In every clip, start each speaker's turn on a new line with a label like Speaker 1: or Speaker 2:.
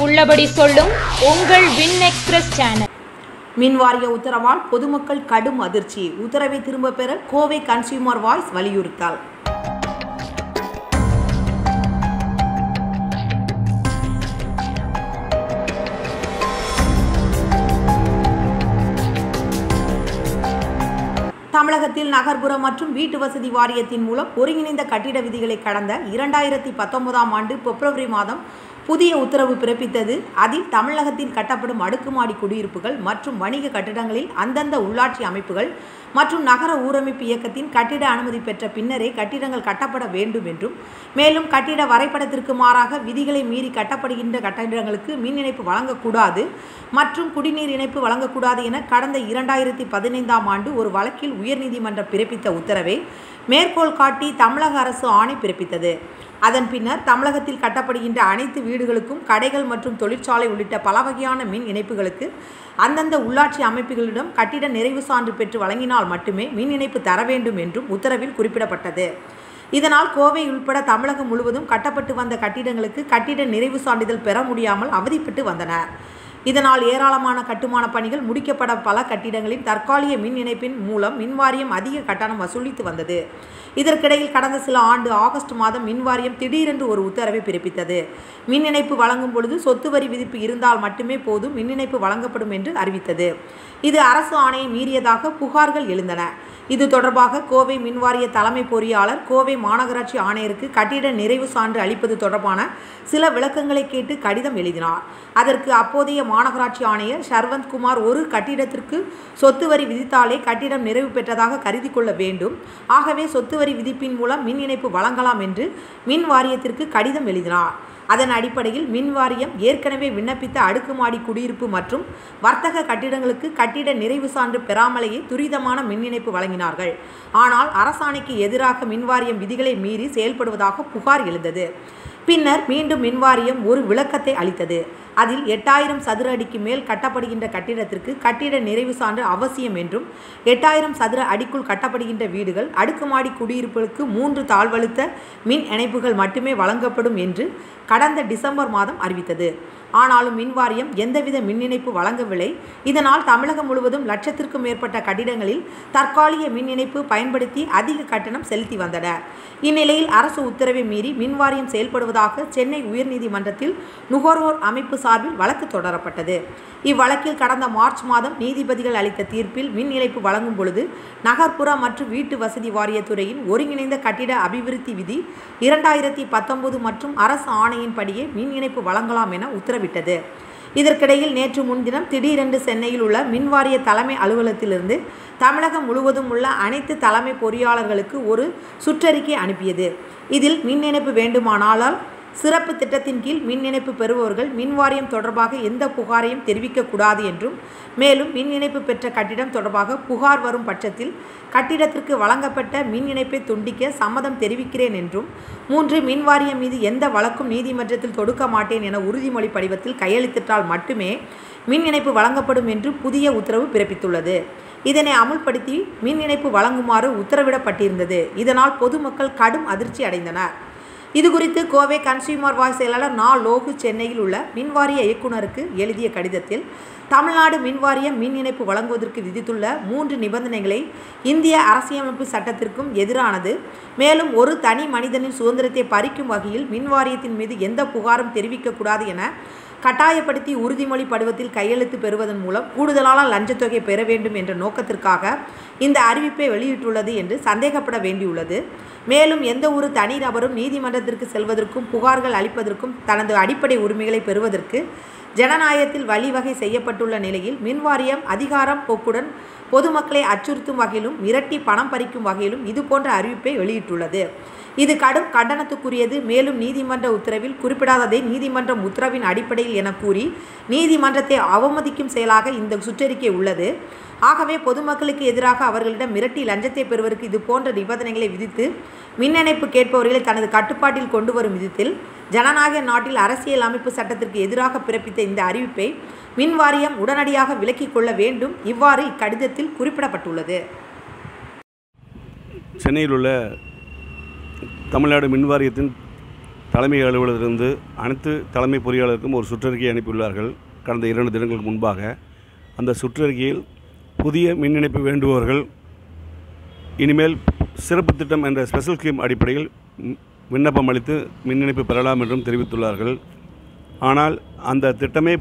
Speaker 1: உள்ளபடி சொல்லும் உங்கள் வின் எக்ஸ்பிரஸ் சேனல்
Speaker 2: மின் வாரிய உத்தரவால் பொதுமக்கள் கடும் அதிர்ச்சி உத்தரவை திரும்ப பெற கோவை கன்சியூமர் வாய்ஸ் வலியுறுத்தல் தமிழகத்தில் நகர்ப்புற மற்றும் வீட்டு வசதி வாரியத்தின் மூலம் ஒருங்கிணைந்த கட்டிட விதிகளை கடந்த இரண்டாயிரத்தி பத்தொன்பதாம் ஆண்டு பிப்ரவரி மாதம் புதிய உத்தரவு பிறப்பித்தது அதில் தமிழகத்தில் கட்டப்படும் அடுக்குமாடி குடியிருப்புகள் மற்றும் வணிக கட்டிடங்களில் அந்தந்த உள்ளாட்சி அமைப்புகள் மற்றும் நகர ஊரமைப்பு இயக்கத்தின் கட்டிட அனுமதி பெற்ற பின்னரே கட்டிடங்கள் கட்டப்பட வேண்டும் என்றும் மேலும் கட்டிட வரைபடத்திற்கு மாறாக விதிகளை மீறி கட்டப்படுகின்ற கட்டிடங்களுக்கு மின் இணைப்பு வழங்கக்கூடாது மற்றும் குடிநீர் இணைப்பு வழங்கக்கூடாது என கடந்த இரண்டாயிரத்தி பதினைந்தாம் ஆண்டு ஒரு வழக்கில் உயர்நீதிமன்றம் பிறப்பித்த உத்தரவை மேற்கோள் காட்டி தமிழக அரசு ஆணை பிறப்பித்தது அதன் பின்னர் தமிழகத்தில் கட்டப்படுகின்ற அனைத்து வீடுகளுக்கும் கடைகள் மற்றும் தொழிற்சாலை உள்ளிட்ட பல வகையான மின் இணைப்புகளுக்கு அந்தந்த உள்ளாட்சி அமைப்புகளிடம் கட்டிட நிறைவு சான்று பெற்று வழங்கினால் மட்டுமே மின் இணைப்பு தர வேண்டும் என்றும் உத்தரவில் குறிப்பிடப்பட்டது இதனால் கோவை உள்பட தமிழகம் முழுவதும் கட்டப்பட்டு வந்த கட்டிடங்களுக்கு கட்டிட நிறைவு சான்றிதழ் பெற முடியாமல் அவதிப்பட்டு வந்தனர் இதனால் ஏராளமான கட்டுமான பணிகள் முடிக்கப்பட பல கட்டிடங்களின் தற்காலிக மின் இணைப்பின் மூலம் மின்வாரியம் அதிக கட்டணம் வசூலித்து வந்தது இதற்கிடையில் கடந்த சில ஆண்டு ஆகஸ்ட் மாதம் மின்வாரியம் திடீரென்று ஒரு உத்தரவை பிறப்பித்தது மின் இணைப்பு வழங்கும் பொழுது சொத்து வரி விதிப்பு இருந்தால் மட்டுமே போதும் மின் இணைப்பு வழங்கப்படும் என்று அறிவித்தது இது அரசு ஆணையை மீறியதாக புகார்கள் எழுந்தன இது தொடர்பாக கோவை மின்வாரிய தலைமை பொறியாளர் கோவை மாநகராட்சி ஆணையருக்கு கட்டிட நிறைவு சான்று அளிப்பது தொடர்பான சில விளக்கங்களை கேட்டு கடிதம் எழுதினார் அதற்கு அப்போதைய மாநகராட்சி ஆணையர் ஷர்வந்த் குமார் ஒரு கட்டிடத்திற்கு சொத்து வரி விதித்தாலே கட்டிடம் நிறைவு பெற்றதாக கருதி கொள்ள வேண்டும் ஆகவே சொத்து வரி விதிப்பின் மூலம் மின் இணைப்பு வழங்கலாம் என்று மின் வாரியத்திற்கு கடிதம் எழுதினார் அதன் அடிப்படையில் மின் வாரியம் ஏற்கனவே விண்ணப்பித்த அடுக்குமாடி குடியிருப்பு மற்றும் வர்த்தக கட்டிடங்களுக்கு கட்டிட நிறைவு சான்று பெறாமலேயே துரிதமான மின் இணைப்பு வழங்கினார்கள் ஆனால் அரசாணைக்கு எதிராக மின்வாரியம் விதிகளை மீறி செயல்படுவதாக புகார் எழுந்தது பின்னர் மீண்டும் மின்வாரியம் ஒரு விளக்கத்தை அளித்தது அதில் எட்டாயிரம் சதுர அடிக்கு மேல் கட்டப்படுகின்ற கட்டிடத்திற்கு கட்டிட நிறைவு சான்று அவசியம் என்றும் எட்டாயிரம் சதுர அடிக்குள் கட்டப்படுகின்ற வீடுகள் அடுக்குமாடி குடியிருப்புகளுக்கு மூன்று தாழ்வழுத்த மின் இணைப்புகள் மட்டுமே வழங்கப்படும் என்று கடந்த டிசம்பர் மாதம் அறிவித்தது ஆனாலும் மின்வாரியம் எந்தவித மின் இணைப்பு வழங்கவில்லை இதனால் தமிழகம் முழுவதும் லட்சத்திற்கும் மேற்பட்ட கட்டிடங்களில் தற்காலிக மின் இணைப்பு பயன்படுத்தி அதிக கட்டணம் செலுத்தி வந்தனர் இந்நிலையில் அரசு உத்தரவை மீறி மின்வாரியம் செயல்படுவதாக சென்னை உயர்நீதிமன்றத்தில் நுகர்வோர் அமைப்பு சார்பில் வழக்கு தொடரப்பட்டது இவ்வழக்கில் கடந்த மார்ச் மாதம் நீதிபதிகள் அளித்த தீர்ப்பில் மின் இணைப்பு வழங்கும் பொழுது நகர்ப்புற மற்றும் வீட்டு வசதி வாரியத்துறையின் ஒருங்கிணைந்த கட்டிட அபிவிருத்தி விதி இரண்டாயிரத்தி பத்தொன்பது மற்றும் அரசு ஆணையின்படியே மின் இணைப்பு வழங்கலாம் என உத்தரவிட்டது இதற்கிடையில் நேற்று முன்தினம் திடீரென்று சென்னையில் உள்ள மின்வாரிய தலைமை அலுவலகத்திலிருந்து தமிழகம் முழுவதும் உள்ள அனைத்து தலைமை பொறியாளர்களுக்கு ஒரு சுற்றறிக்கை அனுப்பியது இதில் மின் இணைப்பு வேண்டுமானாலால் சிறப்பு திட்டத்தின் கீழ் மின் இணைப்பு பெறுபவர்கள் மின் வாரியம் தொடர்பாக எந்த புகாரையும் தெரிவிக்கக்கூடாது என்றும் மேலும் மின் இணைப்பு பெற்ற கட்டிடம் தொடர்பாக புகார் வரும் பட்சத்தில் கட்டிடத்திற்கு வழங்கப்பட்ட மின் இணைப்பை துண்டிக்க சம்மதம் தெரிவிக்கிறேன் என்றும் மூன்று மின் வாரியம் மீது எந்த வழக்கும் நீதிமன்றத்தில் தொடுக்க மாட்டேன் என உறுதிமொழி படிவத்தில் கையெழுத்திட்டால் மட்டுமே மின் இணைப்பு வழங்கப்படும் என்று புதிய உத்தரவு பிறப்பித்துள்ளது இதனை அமுல்படுத்தி மின் இணைப்பு வழங்குமாறு உத்தரவிடப்பட்டிருந்தது இதனால் பொதுமக்கள் கடும் அதிர்ச்சி அடைந்தனர் இதுகுறித்து கோவை கன்சியூமர் வாய்ஸ் செயலாளர் நா லோகு சென்னையில் உள்ள மின்வாரிய இயக்குநருக்கு எழுதிய கடிதத்தில் தமிழ்நாடு மின்வாரியம் மின் இணைப்பு வழங்குவதற்கு விதித்துள்ள மூன்று நிபந்தனைகளை இந்திய அரசியலமைப்பு சட்டத்திற்கும் எதிரானது மேலும் ஒரு தனி மனிதனின் சுதந்திரத்தை பறிக்கும் வகையில் மின்வாரியத்தின் மீது எந்த புகாரும் தெரிவிக்கக்கூடாது என கட்டாயப்படுத்தி உறுதிமொழி படிவத்தில் கையெழுத்து பெறுவதன் மூலம் கூடுதலான லஞ்சத்தொகை பெற வேண்டும் என்ற நோக்கத்திற்காக இந்த அறிவிப்பை வெளியிட்டுள்ளது என்று சந்தேகப்பட வேண்டியுள்ளது மேலும் எந்த ஒரு தனிநபரும் நீதிமன்றத்திற்கு செல்வதற்கும் புகார்கள் அளிப்பதற்கும் தனது அடிப்படை உரிமைகளை பெறுவதற்கு ஜனநாயகத்தில் வழிவகை செய்யப்பட்டுள்ள நிலையில் மின்வாரியம் அதிகாரம் போக்குடன் பொதுமக்களை அச்சுறுத்தும் வகையிலும் மிரட்டி பணம் பறிக்கும் வகையிலும் இதுபோன்ற அறிவிப்பை வெளியிட்டுள்ளது இது கடும் கண்டனத்துக்குரியது மேலும் நீதிமன்ற உத்தரவில் குறிப்பிடாததை நீதிமன்றம் உத்தரவின் அடிப்படையில் என கூறி நீதிமன்றத்தை அவமதிக்கும் செயலாக இந்த சுற்றறிக்கை உள்ளது ஆகவே பொதுமக்களுக்கு எதிராக அவர்களிடம் மிரட்டி லஞ்சத்தை பெறுவதற்கு இது போன்ற நிபந்தனைகளை விதித்து மின் இணைப்பு கேட்பவர்களை தனது கட்டுப்பாட்டில் கொண்டு வரும் விதத்தில் ஜனநாயக நாட்டில் அரசியல் அமைப்பு சட்டத்திற்கு எதிராக பிறப்பித்த இந்த அறிவிப்பை மின் வாரியம் உடனடியாக விலக்கிக் கொள்ள வேண்டும் இவ்வாறு இக்கடிதத்தில் குறிப்பிடப்பட்டுள்ளது
Speaker 3: சென்னையில் உள்ள தமிழ்நாடு மின் வாரியத்தின் தலைமை அலுவலரிலிருந்து அனைத்து தலைமை பொறியாளருக்கும் ஒரு சுற்றறிக்கை அனுப்பியுள்ளார்கள் கடந்த இரண்டு தினங்களுக்கு முன்பாக அந்த சுற்றறிக்கையில் புதிய மின் இணைப்பு வேண்டுபவர்கள் இனிமேல் சிறப்பு திட்டம் என்ற ஸ்பெஷல் ஸ்கீம் அடிப்படையில் ம், விண்ணப்பம் அளித்து மின் இணைப்பு பெறலாம் என்றும் தெரிவித்துள்ளார்கள் ஆனால் அந்த திட்டமே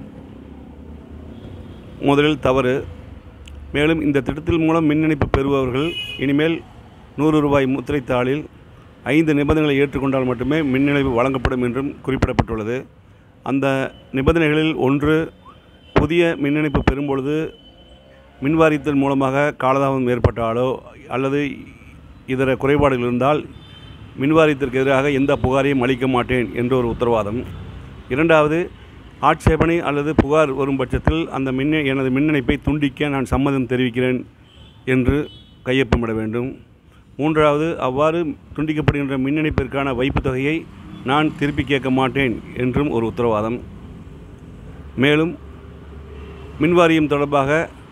Speaker 3: முதலில் தவறு மேலும் இந்த திட்டத்தின் மூலம் மின் இணைப்பு பெறுபவர்கள் இனிமேல் நூறு ரூபாய் முத்திரைத் தாளில் ஐந்து நிபந்தனைகளை ஏற்றுக்கொண்டால் மட்டுமே மின் இணைப்பு வழங்கப்படும் என்றும் குறிப்பிடப்பட்டுள்ளது அந்த நிபந்தனைகளில் ஒன்று புதிய மின் இணைப்பு பெறும்பொழுது மின் வாரியத்தின் மூலமாக காலதாமதம் ஏற்பட்டாலோ அல்லது இதர குறைபாடுகள் இருந்தால் மின் வாரியத்திற்கு எதிராக எந்த புகாரையும் அளிக்க மாட்டேன் என்ற ஒரு உத்தரவாதம் இரண்டாவது ஆட்சேபனை அல்லது புகார் வரும் பட்சத்தில் அந்த மின் எனது மின் இணைப்பை துண்டிக்க நான் சம்மதம் தெரிவிக்கிறேன் என்று கையொப்பமிட வேண்டும் மூன்றாவது அவ்வாறு துண்டிக்கப்படுகின்ற மின் இணைப்பிற்கான வைப்புத் தொகையை நான் திருப்பி கேட்க மாட்டேன் என்றும் ஒரு உத்தரவாதம் மேலும் மின் வாரியம் தொடர்பாக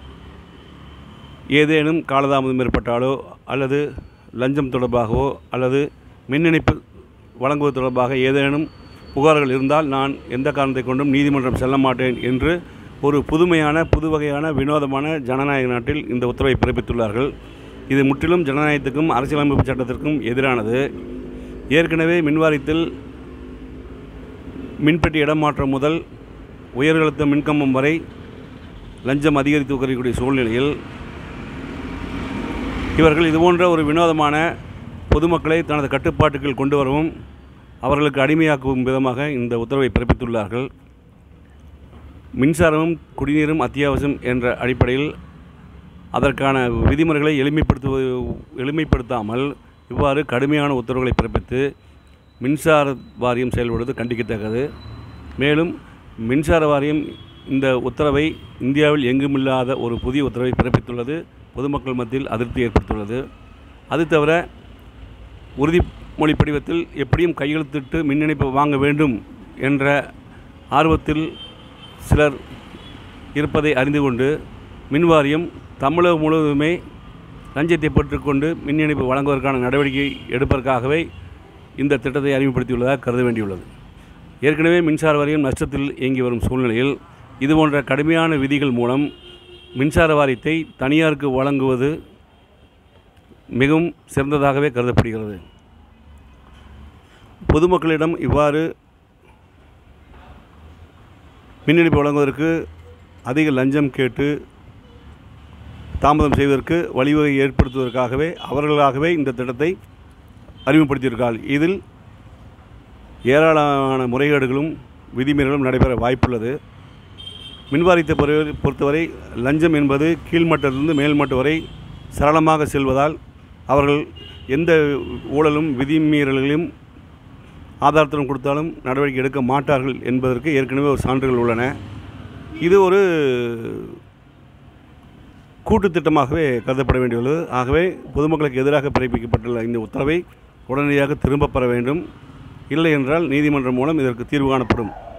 Speaker 3: ஏதேனும் காலதாமதம் ஏற்பட்டாலோ அல்லது லஞ்சம் தொடர்பாகவோ அல்லது மின் இணைப்பு வழங்குவது தொடர்பாக ஏதேனும் புகார்கள் இருந்தால் நான் எந்த காரணத்தை கொண்டும் நீதிமன்றம் செல்ல மாட்டேன் என்று ஒரு புதுமையான புது வகையான வினோதமான ஜனநாயக நாட்டில் இந்த உத்தரவை பிறப்பித்துள்ளார்கள் இது முற்றிலும் ஜனநாயகத்துக்கும் அரசியலமைப்பு சட்டத்திற்கும் எதிரானது ஏற்கனவே மின்வாரியத்தில் மின்பெட்டி இடமாற்றம் முதல் உயர்கழுத்த மின்கம்பம் வரை லஞ்சம் அதிகரித்து வரக்கூடிய சூழ்நிலையில் இவர்கள் இதுபோன்ற ஒரு வினோதமான பொதுமக்களை தனது கட்டுப்பாட்டுக்குள் கொண்டு வரவும் அவர்களுக்கு அடிமையாக்கும் விதமாக இந்த உத்தரவை பிறப்பித்துள்ளார்கள் மின்சாரமும் குடிநீரும் அத்தியாவசியம் என்ற அடிப்படையில் அதற்கான விதிமுறைகளை எளிமைப்படுத்துவ எளிமைப்படுத்தாமல் இவ்வாறு கடுமையான உத்தரவுகளை பிறப்பித்து மின்சார வாரியம் செயல்படுவது கண்டிக்கத்தக்கது மேலும் மின்சார வாரியம் இந்த உத்தரவை இந்தியாவில் எங்குமில்லாத ஒரு புதிய உத்தரவை பிறப்பித்துள்ளது பொதுமக்கள் மத்தியில் அதிருப்தி ஏற்படுத்தியுள்ளது அது தவிர உறுதிமொழி படிவத்தில் எப்படியும் கையெழுத்திட்டு மின் இணைப்பு வாங்க வேண்டும் என்ற ஆர்வத்தில் சிலர் இருப்பதை அறிந்து கொண்டு மின் வாரியம் தமிழகம் முழுவதுமே லஞ்சத்தை பெற்றுக்கொண்டு மின் இணைப்பு வழங்குவதற்கான நடவடிக்கை எடுப்பதற்காகவே இந்த திட்டத்தை அறிமுகப்படுத்தியுள்ளதாக கருத வேண்டியுள்ளது ஏற்கனவே மின்சார வாரியம் நஷ்டத்தில் இயங்கி வரும் சூழ்நிலையில் இதுபோன்ற கடுமையான விதிகள் மூலம் மின்சார வாரியத்தை தனியாருக்கு வழங்குவது மிகவும் சிறந்ததாகவே கருதப்படுகிறது பொதுமக்களிடம் இவ்வாறு மின் இணைப்பு வழங்குவதற்கு அதிக லஞ்சம் கேட்டு தாமதம் செய்வதற்கு வழிவகை ஏற்படுத்துவதற்காகவே அவர்களாகவே இந்த திட்டத்தை அறிமுகப்படுத்தியிருக்கார்கள் இதில் ஏராளமான முறைகேடுகளும் விதிமீறலும் நடைபெற வாய்ப்புள்ளது மின்வாரியத்தை பொறுத்த- பொறுத்தவரை லஞ்சம் என்பது கீழ்மட்டத்திலிருந்து மேல்மட்ட வரை சரளமாக செல்வதால் அவர்கள் எந்த ஊழலும் விதிமீறல்களையும் ஆதாரத்துடன் கொடுத்தாலும் நடவடிக்கை எடுக்க மாட்டார்கள் என்பதற்கு ஏற்கனவே ஒரு சான்றுகள் உள்ளன இது ஒரு கூட்டு திட்டமாகவே கருதப்பட வேண்டியுள்ளது ஆகவே பொதுமக்களுக்கு எதிராக பிறப்பிக்கப்பட்டுள்ள இந்த உத்தரவை உடனடியாக திரும்பப் பெற வேண்டும் இல்லை என்றால் நீதிமன்றம் மூலம் இதற்கு தீர்வு காணப்படும்